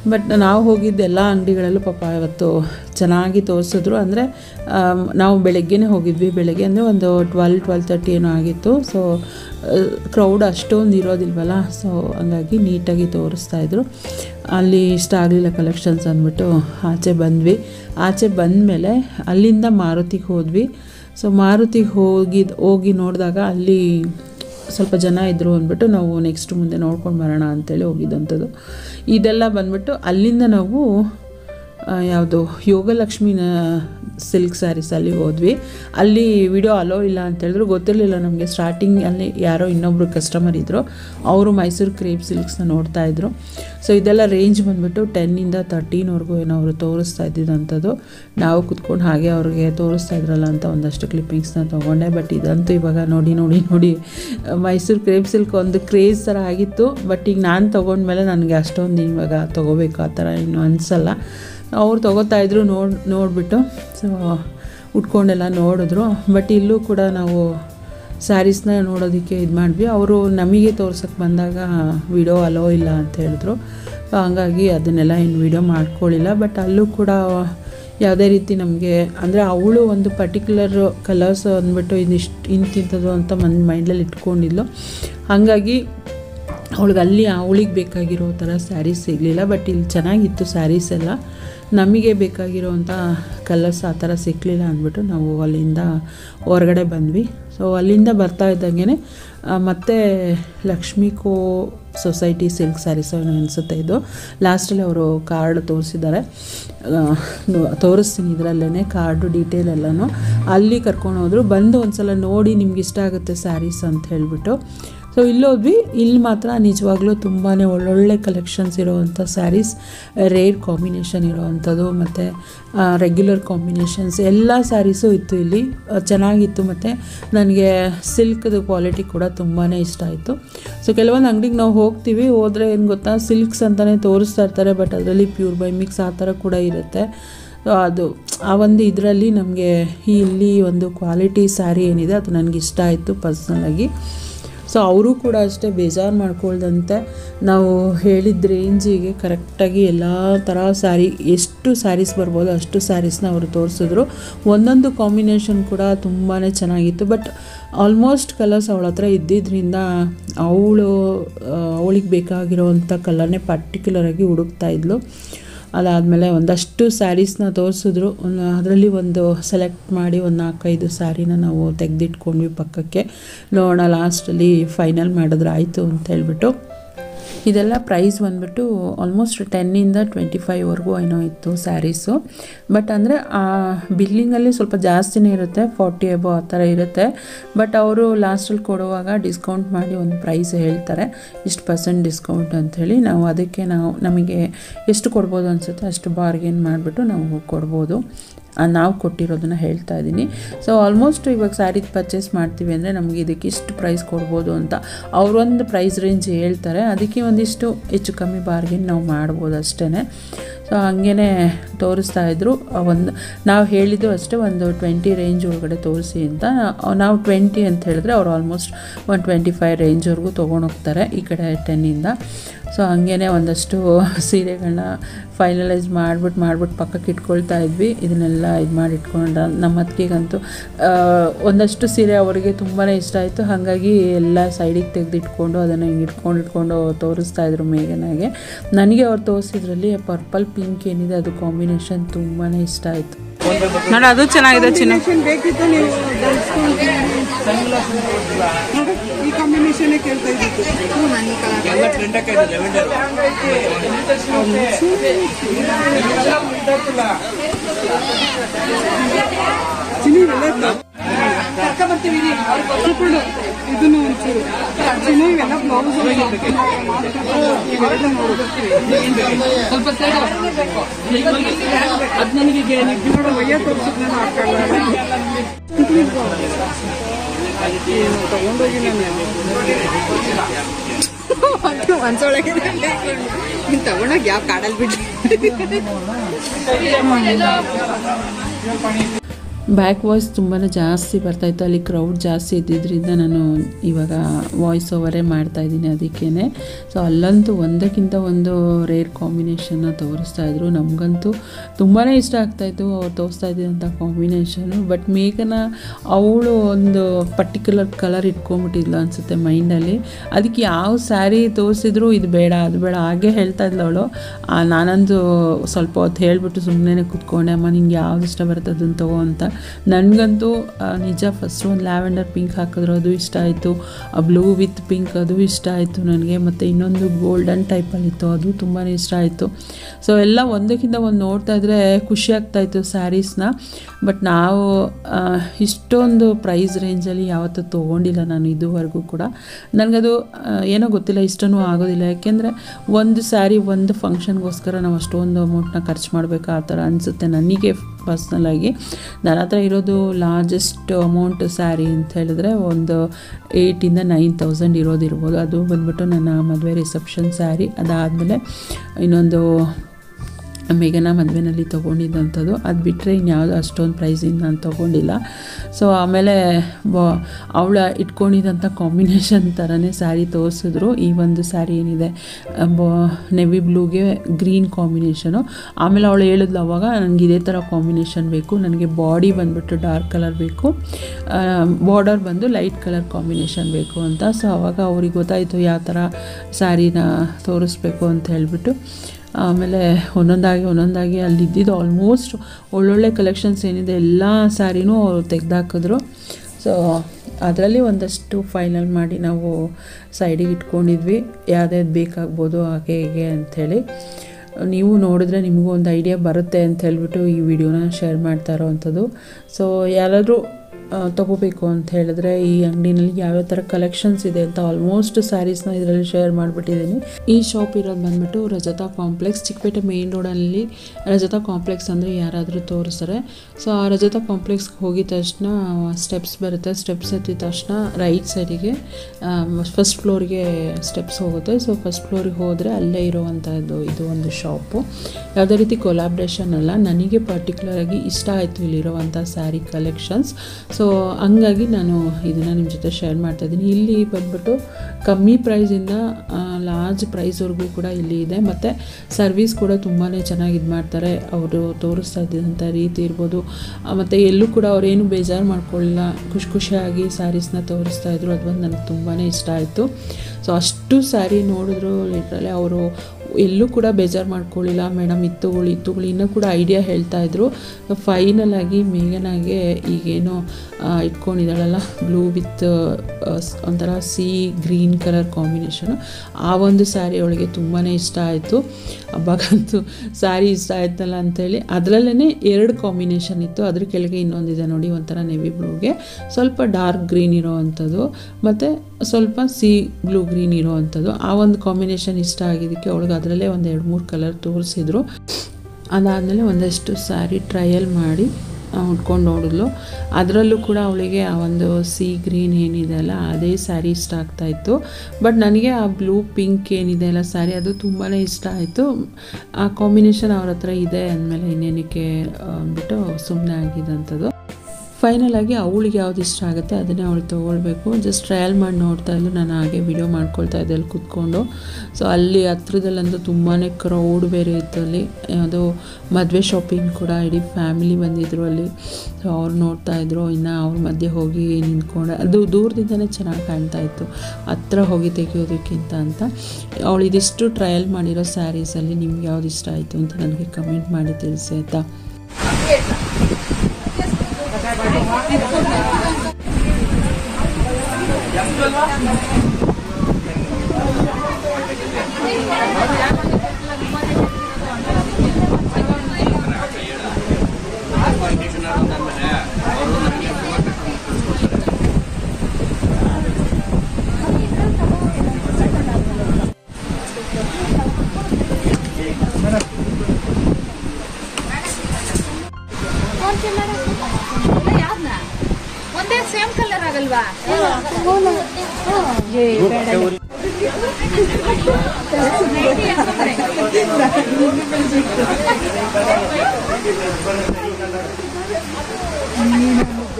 ಬಟ್ ನಾವು ಹೋಗಿದ್ದ ಎಲ್ಲ ಅಂಗಡಿಗಳಲ್ಲೂ ಪಾಪ ಇವತ್ತು ಚೆನ್ನಾಗಿ ತೋರಿಸಿದ್ರು ಅಂದರೆ ನಾವು ಬೆಳಗ್ಗೆನೇ ಹೋಗಿದ್ವಿ ಬೆಳಗ್ಗೆ ಅಂದರೆ ಒಂದು ಟ್ವೆಲ್ ಟ್ವೆಲ್ ತರ್ಟಿ ಏನೋ ಆಗಿತ್ತು ಸೊ ಕ್ರೌಡ್ ಅಷ್ಟೊಂದು ಇರೋದಿಲ್ವಲ್ಲ ಸೊ ಹಂಗಾಗಿ ನೀಟಾಗಿ ತೋರಿಸ್ತಾ ಇದ್ರು ಅಲ್ಲಿ ಇಷ್ಟ ಆಗಲಿಲ್ಲ ಕಲೆಕ್ಷನ್ಸ್ ಅಂದ್ಬಿಟ್ಟು ಆಚೆ ಬಂದ್ವಿ ಆಚೆ ಬಂದಮೇಲೆ ಅಲ್ಲಿಂದ ಮಾರುತಿಗೆ ಹೋದ್ವಿ ಸೊ ಮಾರುತಿಗೆ ಹೋಗಿದ್ ಹೋಗಿ ನೋಡಿದಾಗ ಅಲ್ಲಿ ಸ್ವಲ್ಪ ಜನ ಇದ್ದರು ಅಂದ್ಬಿಟ್ಟು ನಾವು ನೆಕ್ಸ್ಟ್ ಮುಂದೆ ನೋಡ್ಕೊಂಡು ಬರೋಣ ಅಂತೇಳಿ ಹೋಗಿದ್ದಂಥದ್ದು ಇದೆಲ್ಲ ಬಂದ್ಬಿಟ್ಟು ಅಲ್ಲಿಂದ ನಾವು ಯಾವುದು ಯೋಗಲಕ್ಷ್ಮಿನ ಸಿಲ್ಕ್ ಸ್ಯಾರೀಸಲ್ಲಿ ಹೋದ್ವಿ ಅಲ್ಲಿ ವಿಡಿಯೋ ಅಲೋ ಇಲ್ಲ ಅಂತ ಹೇಳಿದ್ರು ಗೊತ್ತಿರಲಿಲ್ಲ ನಮಗೆ ಸ್ಟಾರ್ಟಿಂಗ್ ಅಲ್ಲಿ ಯಾರೋ ಇನ್ನೊಬ್ರು ಕಸ್ಟಮರ್ ಇದ್ದರು ಅವರು ಮೈಸೂರು ಕ್ರೇಪ್ ಸಿಲ್ಕ್ಸ್ನ ನೋಡ್ತಾ ಇದ್ರು ಸೊ ಇದೆಲ್ಲ ರೇಂಜ್ ಬಂದ್ಬಿಟ್ಟು ಟೆನ್ನಿಂದ ತರ್ಟೀನ್ವರೆಗೂ ಏನೋ ಅವರು ತೋರಿಸ್ತಾ ಇದ್ದಿದ್ದಂಥದ್ದು ನಾವು ಕುತ್ಕೊಂಡು ಹಾಗೆ ಅವ್ರಿಗೆ ತೋರಿಸ್ತಾ ಇದ್ರಲ್ಲ ಅಂತ ಒಂದಷ್ಟು ಕ್ಲಿಪ್ಪಿಂಗ್ಸ್ನ ತೊಗೊಂಡೆ ಬಟ್ ಇದಂತೂ ಇವಾಗ ನೋಡಿ ನೋಡಿ ನೋಡಿ ಮೈಸೂರು ಕ್ರೇಪ್ ಸಿಲ್ಕ್ ಒಂದು ಕ್ರೇಜ್ ಥರ ಆಗಿತ್ತು ಬಟ್ ಈಗ ನಾನು ತೊಗೊಂಡ್ಮೇಲೆ ನನಗೆ ಅಷ್ಟೊಂದು ಇವಾಗ ತೊಗೋಬೇಕು ಆ ಥರ ಇನ್ನೂ ಅನಿಸಲ್ಲ ಅವ್ರು ತೊಗೋತಾ ಇದ್ರು ನೋಡಿ ನೋಡಿಬಿಟ್ಟು ಸೊ ಉಟ್ಕೊಂಡೆಲ್ಲ ನೋಡಿದ್ರು ಬಟ್ ಇಲ್ಲೂ ಕೂಡ ನಾವು ಸ್ಯಾರೀಸ್ನ ನೋಡೋದಕ್ಕೆ ಇದು ಮಾಡಿದ್ವಿ ಅವರು ನಮಗೆ ತೋರ್ಸೋಕ್ಕೆ ಬಂದಾಗ ವಿಡಿಯೋ ಅಲೋ ಇಲ್ಲ ಅಂತ ಹೇಳಿದ್ರು ಸೊ ಹಂಗಾಗಿ ಅದನ್ನೆಲ್ಲ ಏನು ವಿಡಿಯೋ ಮಾಡ್ಕೊಳ್ಳಿಲ್ಲ ಬಟ್ ಅಲ್ಲೂ ಕೂಡ ಯಾವುದೇ ರೀತಿ ನಮಗೆ ಅಂದರೆ ಅವಳು ಒಂದು ಪರ್ಟಿಕ್ಯುಲರ್ ಕಲರ್ಸ್ ಅಂದ್ಬಿಟ್ಟು ಇದಿಷ್ಟು ಇಂತಿಂಥದ್ದು ಅಂತ ಮನ್ ಮೈಂಡಲ್ಲಿ ಇಟ್ಕೊಂಡಿದ್ಲು ಹಾಗಾಗಿ ಅವಳಿಗೆ ಅಲ್ಲಿ ಅವಳಿಗೆ ಬೇಕಾಗಿರೋ ಥರ ಸ್ಯಾರೀಸ್ ಸಿಗಲಿಲ್ಲ ಬಟ್ ಇಲ್ಲಿ ಚೆನ್ನಾಗಿತ್ತು ಸ್ಯಾರೀಸ್ ಎಲ್ಲ ನಮಗೆ ಬೇಕಾಗಿರೋವಂಥ ಕಲರ್ಸ್ ಆ ಥರ ಸಿಕ್ಕಲಿಲ್ಲ ಅಂದ್ಬಿಟ್ಟು ನಾವು ಅಲ್ಲಿಂದ ಹೊರಗಡೆ ಬಂದ್ವಿ ಸೊ ಅಲ್ಲಿಂದ ಬರ್ತಾ ಇದ್ದಂಗೆ ಮತ್ತೆ Lakshmi co society silk sarees ಅನಿಸುತ್ತೆ ಇದು ಲಾಸ್ಟಲ್ಲಿ ಅವರು ಕಾರ್ಡ್ ತೋರಿಸಿದ್ದಾರೆ ತೋರಿಸ್ತೀನಿ ಇದರಲ್ಲೇ ಕಾರ್ಡು ಡೀಟೇಲ್ ಎಲ್ಲನೂ ಅಲ್ಲಿ ಕರ್ಕೊಂಡು ಹೋದ್ರು ಬಂದು ಒಂದ್ಸಲ ನೋಡಿ ನಿಮ್ಗೆ ಇಷ್ಟ ಆಗುತ್ತೆ ಸ್ಯಾರೀಸ್ ಅಂತ ಹೇಳಿಬಿಟ್ಟು ಸೊ ಇಲ್ಲೋದ್ವಿ ಇಲ್ಲಿ ಮಾತ್ರ ನಿಜವಾಗ್ಲೂ ತುಂಬಾ ಒಳ್ಳೊಳ್ಳೆ ಕಲೆಕ್ಷನ್ಸ್ ಇರೋವಂಥ ಸ್ಯಾರೀಸ್ ರೇರ್ ಕಾಂಬಿನೇಷನ್ ಇರೋವಂಥದ್ದು ಮತ್ತು ರೆಗ್ಯುಲರ್ ಕಾಂಬಿನೇಷನ್ಸ್ ಎಲ್ಲ ಸ್ಯಾರೀಸು ಇತ್ತು ಇಲ್ಲಿ ಚೆನ್ನಾಗಿತ್ತು ಮತ್ತು ನನಗೆ ಸಿಲ್ಕ್ದು ಕ್ವಾಲಿಟಿ ಕೂಡ ತುಂಬಾ ಇಷ್ಟ ಆಯಿತು ಸೊ ಕೆಲವೊಂದು ಅಂಗಡಿಗೆ ನಾವು ಹೋಗ್ತೀವಿ ಹೋದರೆ ಏನು ಗೊತ್ತಾ ಸಿಲ್ಕ್ಸ್ ಅಂತಲೇ ತೋರಿಸ್ತಾ ಇರ್ತಾರೆ ಬಟ್ ಅದರಲ್ಲಿ ಪ್ಯೂರ್ ಬೈ ಮಿಕ್ಸ್ ಆ ಥರ ಕೂಡ ಇರುತ್ತೆ ಅದು ಆ ಒಂದು ಇದರಲ್ಲಿ ನಮಗೆ ಇಲ್ಲಿ ಒಂದು ಕ್ವಾಲಿಟಿ ಸ್ಯಾರಿ ಏನಿದೆ ಅದು ನನಗೆ ಇಷ್ಟ ಆಯಿತು ಪರ್ಸ್ನಲಾಗಿ ಸೊ ಅವರು ಕೂಡ ಅಷ್ಟೇ ಬೇಜಾರು ಮಾಡ್ಕೊಳ್ದಂತೆ ನಾವು ಹೇಳಿದ ರೇಂಜಿಗೆ ಕರೆಕ್ಟಾಗಿ ಎಲ್ಲ ಥರ ಸ್ಯಾರಿ ಎಷ್ಟು ಸ್ಯಾರೀಸ್ ಬರ್ಬೋದು ಅಷ್ಟು ಸ್ಯಾರೀಸ್ನ ಅವರು ತೋರಿಸಿದ್ರು ಒಂದೊಂದು ಕಾಂಬಿನೇಷನ್ ಕೂಡ ತುಂಬಾ ಚೆನ್ನಾಗಿತ್ತು ಬಟ್ ಆಲ್ಮೋಸ್ಟ್ ಕಲರ್ಸ್ ಅವಳ ಹತ್ರ ಇದ್ದಿದ್ದರಿಂದ ಅವಳು ಅವಳಿಗೆ ಬೇಕಾಗಿರೋವಂಥ ಕಲರ್ನೇ ಪರ್ಟಿಕ್ಯುಲರಾಗಿ ಹುಡುಕ್ತಾ ಇದ್ಲು ಅದಾದಮೇಲೆ ಒಂದಷ್ಟು ಸ್ಯಾರೀಸ್ನ ತೋರಿಸಿದ್ರು ಅದರಲ್ಲಿ ಒಂದು ಸೆಲೆಕ್ಟ್ ಮಾಡಿ ಒಂದು ನಾಲ್ಕೈದು ಸ್ಯಾರಿನ ನಾವು ತೆಗೆದಿಟ್ಕೊಂಡ್ವಿ ಪಕ್ಕಕ್ಕೆ ನೋಡೋಣ ಲಾಸ್ಟಲ್ಲಿ ಫೈನಲ್ ಮಾಡಿದ್ರೆ ಆಯಿತು ಅಂತ ಹೇಳ್ಬಿಟ್ಟು ಇದೆಲ್ಲ ಪ್ರೈಸ್ ಬಂದ್ಬಿಟ್ಟು ಆಲ್ಮೋಸ್ಟ್ ಟೆನ್ನಿಂದ ಟ್ವೆಂಟಿ ಫೈವ್ವರೆಗೂ ಏನೋ ಇತ್ತು ಸ್ಯಾರೀಸು ಬಟ್ ಅಂದರೆ ಆ ಬಿಲ್ಲಿಂಗಲ್ಲಿ ಸ್ವಲ್ಪ ಜಾಸ್ತಿನೇ ಇರುತ್ತೆ ಫಾರ್ಟಿ ಎಬೋ ಆ ಥರ ಇರುತ್ತೆ ಬಟ್ ಅವರು ಲಾಸ್ಟಲ್ಲಿ ಕೊಡುವಾಗ ಡಿಸ್ಕೌಂಟ್ ಮಾಡಿ ಒಂದು ಪ್ರೈಸ್ ಹೇಳ್ತಾರೆ ಇಷ್ಟು ಪರ್ಸೆಂಟ್ ಡಿಸ್ಕೌಂಟ್ ಅಂಥೇಳಿ ನಾವು ಅದಕ್ಕೆ ನಾವು ನಮಗೆ ಎಷ್ಟು ಕೊಡ್ಬೋದು ಅನಿಸುತ್ತೆ ಅಷ್ಟು ಬಾರ್ಗೇನ್ ಮಾಡಿಬಿಟ್ಟು ನಾವು ಕೊಡ್ಬೋದು ನಾವು ಕೊಟ್ಟಿರೋದನ್ನ ಹೇಳ್ತಾ ಇದ್ದೀನಿ ಸೊ ಆಲ್ಮೋಸ್ಟ್ ಇವಾಗ ಸ್ಯಾರಿ ಪರ್ಚೇಸ್ ಮಾಡ್ತೀವಿ ಅಂದರೆ ನಮಗೆ ಇದಕ್ಕೆ ಇಷ್ಟು ಪ್ರೈಸ್ ಕೊಡ್ಬೋದು ಅಂತ ಅವರೊಂದು ಪ್ರೈಸ್ ರೇಂಜ್ ಹೇಳ್ತಾರೆ ಅದಕ್ಕೆ ಒಂದಿಷ್ಟು ಹೆಚ್ಚು ಕಮ್ಮಿ ಬಾರ್ಗೇನ್ ನಾವು ಮಾಡ್ಬೋದು ಅಷ್ಟೇ ಸೊ ಹಂಗೇ ತೋರಿಸ್ತಾ ಇದ್ರು ಒಂದು ನಾವು ಹೇಳಿದ್ದು ಅಷ್ಟೇ ಒಂದು ಟ್ವೆಂಟಿ ರೇಂಜ್ ಒಳಗಡೆ ತೋರಿಸಿ ಅಂತ ನಾವು ಟ್ವೆಂಟಿ ಅಂತ ಹೇಳಿದ್ರೆ ಅವ್ರು ಆಲ್ಮೋಸ್ಟ್ ಒಂದು ಟ್ವೆಂಟಿ ಫೈವ್ ರೇಂಜ್ವರೆಗೂ ತೊಗೊಂಡೋಗ್ತಾರೆ ಈ ಕಡೆ ಟೆನ್ನಿಂದ ಸೊ ಹಂಗೇ ಒಂದಷ್ಟು ಸೀರೆಗಳನ್ನ ಫೈನಲೈಸ್ ಮಾಡಿಬಿಟ್ಟು ಮಾಡ್ಬಿಟ್ಟು ಪಕ್ಕಕ್ಕೆ ಇಟ್ಕೊಳ್ತಾ ಇದ್ವಿ ಇದನ್ನೆಲ್ಲ ಇದು ಮಾಡಿ ಇಟ್ಕೊಂಡ ನಮ್ಮ ಅತ್ತಿಗೆಗಂತೂ ಒಂದಷ್ಟು ಸೀರೆ ಅವರಿಗೆ ತುಂಬಾ ಇಷ್ಟ ಆಯಿತು ಹಾಗಾಗಿ ಎಲ್ಲ ಸೈಡಿಗೆ ತೆಗೆದಿಟ್ಕೊಂಡು ಅದನ್ನು ಹಿಂಗೆ ಇಟ್ಕೊಂಡು ಇಟ್ಕೊಂಡು ತೋರಿಸ್ತಾ ಇದ್ರು ಮೇಘನಾಗೆ ನನಗೆ ಅವ್ರು ತೋರಿಸಿದ್ರಲ್ಲಿ ಪರ್ಪಲ್ ಪಿಂಕ್ ಏನಿದೆ ಅದು ಕಾಂಬಿನೇಷನ್ ತುಂಬಾ ಇಷ್ಟ ಆಯಿತು ನೋಡಿ ಅದು ಚೆನ್ನಾಗಿದೆ ಚಿನ್ನ ಬೇಕಿತ್ತು ನೀವು ಈ ಕಾಂಬಿನೇಷನ್ ಕೇಳ್ತಾ ಇದ್ದಿತ್ತು ಹ್ಞೂ ನಾನು ಈ ಕಲರ್ ಚಿನಿ ಇವೆಲ್ಲ ಕರ್ಕೊಂಬರ್ತೀವಿ ತಗೊಂಡು ಇದನ್ನು ಒಂಚೂರು ಚಿನಿ ಇವೆಲ್ಲ ಬ್ಲೌಸ್ ಇವೆರಡು ನೋಡು ಸ್ವಲ್ಪ ಸೈಡ್ ಅದು ನನಗೆ ನೋಡು ಒಯ್ಯ ತೋರಿಸಿದ್ ನಾನು ಹಾಕಲ್ಲ ಏನು ತಗೊಂಡೋಗಿ ನಾನು ಮನ್ಸೊಳಗೆ ನೀನು ತಗೊಂಡೋಗಿ ಯಾವ ಕಾಡಲ್ಲಿ ಬಿಡ್ರಿ ಬ್ಯಾಕ್ ವಾಯ್ಸ್ ತುಂಬಾ ಜಾಸ್ತಿ ಬರ್ತಾಯಿತ್ತು ಅಲ್ಲಿ ಕ್ರೌಡ್ ಜಾಸ್ತಿ ಇದ್ದಿದ್ದರಿಂದ ನಾನು ಇವಾಗ ವಾಯ್ಸ್ ಓವರೇ ಮಾಡ್ತಾಯಿದ್ದೀನಿ ಅದಕ್ಕೇ ಸೊ ಅಲ್ಲಂತೂ ಒಂದಕ್ಕಿಂತ ಒಂದು ರೇರ್ ಕಾಂಬಿನೇಷನ್ನ ತೋರಿಸ್ತಾಯಿದ್ರು ನಮಗಂತೂ ತುಂಬಾ ಇಷ್ಟ ಆಗ್ತಾಯಿತ್ತು ಅವ್ರು ತೋರಿಸ್ತಾ ಇದ್ದಂಥ ಕಾಂಬಿನೇಷನು ಬಟ್ ಮೇಘನ ಅವಳು ಒಂದು ಪರ್ಟಿಕ್ಯುಲರ್ ಕಲರ್ ಇಟ್ಕೊಂಬಿಟ್ಟಿದ್ಲು ಅನಿಸುತ್ತೆ ಮೈಂಡಲ್ಲಿ ಅದಕ್ಕೆ ಯಾವ ಸ್ಯಾರಿ ತೋರಿಸಿದ್ರು ಇದು ಬೇಡ ಅದು ಬೇಡ ಹಾಗೆ ಹೇಳ್ತಾ ಇದ್ಲು ಅವಳು ನಾನಂದು ಸ್ವಲ್ಪ ಹೊತ್ತು ಹೇಳ್ಬಿಟ್ಟು ಸುಮ್ಮನೆ ಕೂತ್ಕೊಂಡೆ ಅಮ್ಮ ನಿಂಗೆ ಯಾವ್ದು ಇಷ್ಟ ಬರುತ್ತೆ ಅದನ್ನು ತಗೋ ಅಂತ ನನಗಂತೂ ಆ, ನಿಜ ಫಸ್ಟ್ ಒಂದು ಲ್ಯಾವೆಂಡರ್ ಪಿಂಕ್ ಹಾಕಿದ್ರು ಅದು ಇಷ್ಟ ಆಯಿತು ಆ ಬ್ಲೂ ವಿತ್ ಪಿಂಕ್ ಅದು ಇಷ್ಟ ಆಯಿತು ನನಗೆ ಮತ್ತು ಇನ್ನೊಂದು ಗೋಲ್ಡನ್ ಟೈಪಲ್ಲಿತ್ತು ಅದು ತುಂಬಾ ಇಷ್ಟ ಆಯಿತು ಸೊ ಎಲ್ಲ ಒಂದಕ್ಕಿಂತ ಒಂದು ನೋಡ್ತಾ ಇದ್ರೆ ಖುಷಿ ಆಗ್ತಾಯಿತ್ತು ಸ್ಯಾರೀಸ್ನ ಬಟ್ ನಾವು ಆ, ಇಷ್ಟೊಂದು ಪ್ರೈಸ್ ರೇಂಜಲ್ಲಿ ಯಾವತ್ತೂ ತೊಗೊಂಡಿಲ್ಲ ನಾನು ಇದುವರೆಗೂ ಕೂಡ ನನಗದು ಆ, ಏನೋ ಗೊತ್ತಿಲ್ಲ ಇಷ್ಟನೂ ಆಗೋದಿಲ್ಲ ಯಾಕೆಂದರೆ ಒಂದು ಸ್ಯಾರಿ ಒಂದು ಫಂಕ್ಷನ್ಗೋಸ್ಕರ ನಾವು ಅಷ್ಟೊಂದು ಅಮೌಂಟ್ನ ಖರ್ಚು ಮಾಡಬೇಕು ಆ ಥರ ಅನಿಸುತ್ತೆ ನನಗೆ ಪರ್ಸ್ನಲಾಗಿ ನನ್ನ ಹತ್ರ ಇರೋದು ಲಾರ್ಜೆಸ್ಟ್ ಅಮೌಂಟ್ ಸ್ಯಾರಿ ಅಂತ ಹೇಳಿದ್ರೆ ಒಂದು ಏಯ್ಟಿಂದ ನೈನ್ ತೌಸಂಡ್ ಇರೋದಿರ್ಬೋದು ಅದು ಬಂದ್ಬಿಟ್ಟು ನನ್ನ ಮದುವೆ ರಿಸೆಪ್ಷನ್ ಸ್ಯಾರಿ ಅದಾದಮೇಲೆ ಇನ್ನೊಂದು ಮೇಘನ ಮದುವೆನಲ್ಲಿ ತೊಗೊಂಡಿದ್ದಂಥದ್ದು ಅದು ಬಿಟ್ಟರೆ ಇನ್ಯಾವುದು ಅಷ್ಟೊಂದು ಪ್ರೈಸಿಂದ ನಾನು ತೊಗೊಂಡಿಲ್ಲ ಸೊ ಆಮೇಲೆ ಬ ಅವಳ ಇಟ್ಕೊಂಡಿದ್ದಂಥ ಕಾಂಬಿನೇಷನ್ ಥರನೇ ಸ್ಯಾರಿ ತೋರಿಸಿದ್ರು ಈ ಒಂದು ಸ್ಯಾರಿ ಏನಿದೆ ಬ ನೆವಿ ಬ್ಲೂಗೆ ಗ್ರೀನ್ ಕಾಂಬಿನೇಷನು ಆಮೇಲೆ ಅವಳು ಹೇಳಿದ್ಲು ಅವಾಗ ನನಗೆ ಇದೇ ಥರ ಕಾಂಬಿನೇಷನ್ ಬೇಕು ನನಗೆ ಬಾಡಿ ಬಂದುಬಿಟ್ಟು ಡಾರ್ಕ್ ಕಲರ್ ಬೇಕು ಬಾರ್ಡರ್ ಬಂದು ಲೈಟ್ ಕಲರ್ ಕಾಂಬಿನೇಷನ್ ಬೇಕು ಅಂತ ಸೊ ಅವಾಗ ಅವ್ರಿಗೆ ಗೊತ್ತಾಯಿತು ಯಾವ ಥರ ಸ್ಯಾರಿನ ತೋರಿಸ್ಬೇಕು ಅಂತ ಹೇಳಿಬಿಟ್ಟು ಆಮೇಲೆ ಒಂದೊಂದಾಗಿ ಒಂದೊಂದಾಗಿ ಅಲ್ಲಿ ಇದ್ದಿದ್ದು ಆಲ್ಮೋಸ್ಟ್ ಒಳ್ಳೊಳ್ಳೆ ಕಲೆಕ್ಷನ್ಸ್ ಏನಿದೆ ಎಲ್ಲ ಸ್ಯಾರಿನೂ ಅವರು ತೆಗೆದಾಕಿದ್ರು ಸೊ ಅದರಲ್ಲಿ ಒಂದಷ್ಟು ಫೈನಲ್ ಮಾಡಿ ನಾವು ಸೈಡಿಗೆ ಇಟ್ಕೊಂಡಿದ್ವಿ ಯಾವ್ದ್ಯಾವ್ದು ಬೇಕಾಗ್ಬೋದು ಹಾಗೆ ಹೀಗೆ ಅಂಥೇಳಿ ನೀವು ನೋಡಿದ್ರೆ ನಿಮಗೂ ಒಂದು ಐಡಿಯಾ ಬರುತ್ತೆ ಅಂತ ಹೇಳ್ಬಿಟ್ಟು ಈ ವಿಡಿಯೋನ ಶೇರ್ ಮಾಡ್ತಾ ಇರೋವಂಥದ್ದು ಸೊ ಯಾರಾದರೂ ತೊಗೋಬೇಕು ಅಂತ ಹೇಳಿದ್ರೆ ಈ ಅಂಗಡಿನಲ್ಲಿ ಯಾವ್ಯಾವ ಥರ ಕಲೆಕ್ಷನ್ಸ್ ಇದೆ ಅಂತ ಆಲ್ಮೋಸ್ಟ್ ಸ್ಯಾರೀಸ್ನ ಇದರಲ್ಲಿ ಶೇರ್ ಮಾಡಿಬಿಟ್ಟಿದ್ದೀನಿ ಈ ಶಾಪ್ ಇರೋದು ಬಂದ್ಬಿಟ್ಟು ರಜತಾ ಕಾಂಪ್ಲೆಕ್ಸ್ ಚಿಕ್ಕಪೇಟೆ ಮೇನ್ ರೋಡಲ್ಲಿ ರಜತಾ ಕಾಂಪ್ಲೆಕ್ಸ್ ಅಂದರೆ ಯಾರಾದರೂ ತೋರಿಸ್ತಾರೆ ಸೊ ಆ ರಜತಾ ಕಾಂಪ್ಲೆಕ್ಸ್ಗೆ ಹೋಗಿದ ತಕ್ಷಣ ಸ್ಟೆಪ್ಸ್ ಬರುತ್ತೆ ಸ್ಟೆಪ್ಸ್ ಹತ್ತಿದ ತಕ್ಷಣ ರೈಟ್ ಸೈಡಿಗೆ ಫಸ್ಟ್ ಫ್ಲೋರಿಗೆ ಸ್ಟೆಪ್ಸ್ ಹೋಗುತ್ತೆ ಸೊ ಫಸ್ಟ್ ಫ್ಲೋರಿಗೆ ಹೋದರೆ ಅಲ್ಲೇ ಇರುವಂಥದ್ದು ಇದು ಒಂದು ಶಾಪು ಯಾವುದೇ ರೀತಿ ಕೊಲಾಬ್ರೇಷನ್ ಅಲ್ಲ ನನಗೆ ಪರ್ಟಿಕ್ಯುಲರಾಗಿ ಇಷ್ಟ ಆಯಿತು ಇಲ್ಲಿರುವಂಥ ಸ್ಯಾರಿ ಕಲೆಕ್ಷನ್ಸ್ ಸೊ ಹಂಗಾಗಿ ನಾನು ಇದನ್ನು ನಿಮ್ಮ ಜೊತೆ ಶೇರ್ ಮಾಡ್ತಾ ಇದ್ದೀನಿ ಇಲ್ಲಿ ಬಂದ್ಬಿಟ್ಟು ಕಮ್ಮಿ ಪ್ರೈಸಿಂದ ಲಾರ್ಜ್ ಪ್ರೈಸ್ವರೆಗೂ ಕೂಡ ಇಲ್ಲಿ ಇದೆ ಮತ್ತು ಸರ್ವಿಸ್ ಕೂಡ ತುಂಬಾ ಚೆನ್ನಾಗಿ ಇದು ಮಾಡ್ತಾರೆ ಅವರು ತೋರಿಸ್ತಾ ಇದ್ದಂಥ ರೀತಿ ಇರ್ಬೋದು ಮತ್ತು ಎಲ್ಲೂ ಕೂಡ ಅವರೇನು ಬೇಜಾರು ಮಾಡ್ಕೊಳ್ಳಿಲ್ಲ ಖುಷಿ ಖುಷಿಯಾಗಿ ಸ್ಯಾರೀಸ್ನ ತೋರಿಸ್ತಾ ಇದ್ರು ಅದು ಒಂದು ನನಗೆ ತುಂಬಾ ಇಷ್ಟ ಆಯಿತು ಸೊ ಅಷ್ಟು ಸ್ಯಾರಿ ನೋಡಿದ್ರು ಲಿಟ್ರಲಿ ಅವರು ಎಲ್ಲೂ ಕೂಡ ಬೇಜಾರು ಮಾಡ್ಕೊಳ್ಳಿಲ್ಲ ಮೇಡಮ್ ಇದು ತಗೊಳ್ಳಿ ಇದು ತಗೊಳ್ಳಿ ಇನ್ನೂ ಕೂಡ ಐಡಿಯಾ ಹೇಳ್ತಾ ಇದ್ರು ಫೈನಲ್ ಆಗಿ ಮೇಘನಾಗೆ ಈಗೇನೋ ಆ, ಇಟ್ಕೊಂಡಿದ್ದಾಳಲ್ಲ ಬ್ಲೂ ವಿತ್ ಒಂಥರ ಸಿ ಗ್ರೀನ್ ಕಲರ್ ಕಾಂಬಿನೇಷನು ಆ ಒಂದು ಸ್ಯಾರಿ ಅವಳಿಗೆ ತುಂಬಾ ಇಷ್ಟ ಆಯಿತು ಹಬ್ಬಕ್ಕಂತೂ ಸ್ಯಾರಿ ಇಷ್ಟ ಆಯ್ತಲ್ಲ ಅಂತೇಳಿ ಅದರಲ್ಲೇ ಎರಡು ಕಾಂಬಿನೇಷನ್ ಇತ್ತು ಅದ್ರ ಕೆಳಗೆ ಇನ್ನೊಂದಿದೆ ನೋಡಿ ಒಂಥರ ನೆವಿ ಬ್ಲೂಗೆ ಸ್ವಲ್ಪ ಡಾರ್ಕ್ ಗ್ರೀನ್ ಇರೋ ಅಂಥದ್ದು ಮತ್ತು ಸ್ವಲ್ಪ ಸಿ ಬ್ಲೂ ಗ್ರೀನ್ ಇರೋ ಅಂಥದ್ದು ಆ ಒಂದು ಕಾಂಬಿನೇಷನ್ ಇಷ್ಟ ಆಗಿದ್ದಕ್ಕೆ ಅವಳಿಗೆ ಅದರಲ್ಲೇ ಒಂದು ಎರಡು ಮೂರು ಕಲರ್ ತೋರಿಸಿದ್ರು ಅದಾದಮೇಲೆ ಒಂದಷ್ಟು ಸ್ಯಾರಿ ಟ್ರಯಲ್ ಮಾಡಿ ಆ, ಉಟ್ಕೊಂಡು ನೋಡಿದ್ಲು ಅದರಲ್ಲೂ ಕೂಡ ಅವಳಿಗೆ ಆ ಒಂದು ಸಿ ಗ್ರೀನ್ ಏನಿದೆ ಅಲ್ಲ ಅದೇ ಸ್ಯಾರಿ ಇಷ್ಟ ಆಗ್ತಾ ಇತ್ತು ಬಟ್ ನನಗೆ ಆ ಬ್ಲೂ ಪಿಂಕ್ ಏನಿದೆ ಅಲ್ಲ ಸ್ಯಾರಿ ಅದು ತುಂಬಾ ಇಷ್ಟ ಆಯಿತು ಆ ಕಾಂಬಿನೇಷನ್ ಅವ್ರ ಹತ್ರ ಇದೆ ಅಂದಮೇಲೆ ಇನ್ನೇನಕ್ಕೆ ಅಂದ್ಬಿಟ್ಟು ಸುಮ್ಮನೆ ಆಗಿದ್ದಂಥದ್ದು ಫೈನಲ್ ಆಗಿ ಅವಳಿಗೆ ಯಾವ್ದು ಇಷ್ಟ ಆಗುತ್ತೆ ಅದನ್ನೇ ಅವಳು ತೊಗೊಳ್ಬೇಕು ಜಸ್ಟ್ ಟ್ರಯಲ್ ಮಾಡಿ ನೋಡ್ತಾ ಇದ್ದು ನಾನು ಹಾಗೆ ವಿಡಿಯೋ ಮಾಡ್ಕೊಳ್ತಾ ಇದ್ದೆ ಅಲ್ಲಿ ಕೂತ್ಕೊಂಡು ಸೊ ಅಲ್ಲಿ ಹತ್ರದಲ್ಲಂತೂ ತುಂಬಾ ಕ್ರೌಡ್ ಬೇರೆ ಇತ್ತು ಅಲ್ಲಿ ಅದು ಮದುವೆ ಶಾಪಿಂಗ್ ಕೂಡ ಇಡೀ ಫ್ಯಾಮಿಲಿ ಬಂದಿದ್ರು ಅಲ್ಲಿ ಸೊ ಅವ್ರು ನೋಡ್ತಾ ಇದ್ರು ಇನ್ನು ಅವ್ರ ಮಧ್ಯೆ ಹೋಗಿ ನಿಂತ್ಕೊಂಡೆ ಅದು ದೂರದಿಂದನೇ ಚೆನ್ನಾಗಿ ಕಾಣ್ತಾ ಇತ್ತು ಹತ್ರ ಹೋಗಿ ತೆಗೆಯೋದಕ್ಕಿಂತ ಅಂತ ಅವಳು ಇದಿಷ್ಟು ಟ್ರಯಲ್ ಮಾಡಿರೋ ಸ್ಯಾರೀಸಲ್ಲಿ ನಿಮ್ಗೆ ಯಾವ್ದು ಇಷ್ಟ ಆಯಿತು ಅಂತ ನನಗೆ ಕಮೆಂಟ್ ಮಾಡಿ ತಿಳಿಸಿ ಆಯಿತಾ ಒಂದೇ ಸೇಮ್ ಕಲರ್ ಆಗಲ್ವಾ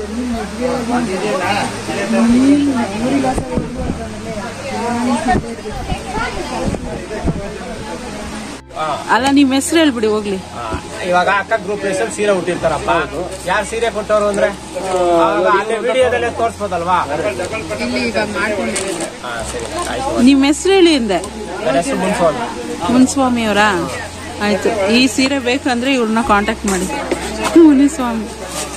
ಅಲ್ಲ ನಿಮ್ಮ ಹೆಸರು ಹೇಳ್ಬಿಡಿ ಹೋಗ್ಲಿ ಆ, ಇವಾಗ ಅಕ್ಕ ಗ್ರೂಪ್ ಹೆಸರು ಸೀರೆ ಹುಟ್ಟಿರ್ತಾರಪ್ಪ ಯಾರು ಸೀರೆ ಕೊಟ್ಟವ್ರು ಅಂದ್ರೆ ಅವಾಗ ಅಲ್ಲಿ ವಿಡಿಯೋದಲ್ಲೇ ತೋರಿಸ್ಬೋದಲ್ವಾ ಇಲ್ಲಿ ಇವಾಗ ಮಾಡ್ಕೊಂಡಿದ್ದೀವಿ ಹಾ ಸರಿ ಆಯ್ತು ನಿಮ್ಮ ಹೆಸರು ಹೇಳಿ ಅಂದೆ ನನ್ನ ಹೆಸರು ಮುನ್ಸೋನ್ ಮುನ್ಸ್ವಾಮಿ ಅವರಾ ಆಯ್ತು ಈ ಸೀರೆ ಬೇಕಂದ್ರೆ ಇವ್ರನ್ನ ಕಾಂಟ್ಯಾಕ್ಟ್ ಮಾಡಿ ಮುನಿಸ್ವಾಮಿ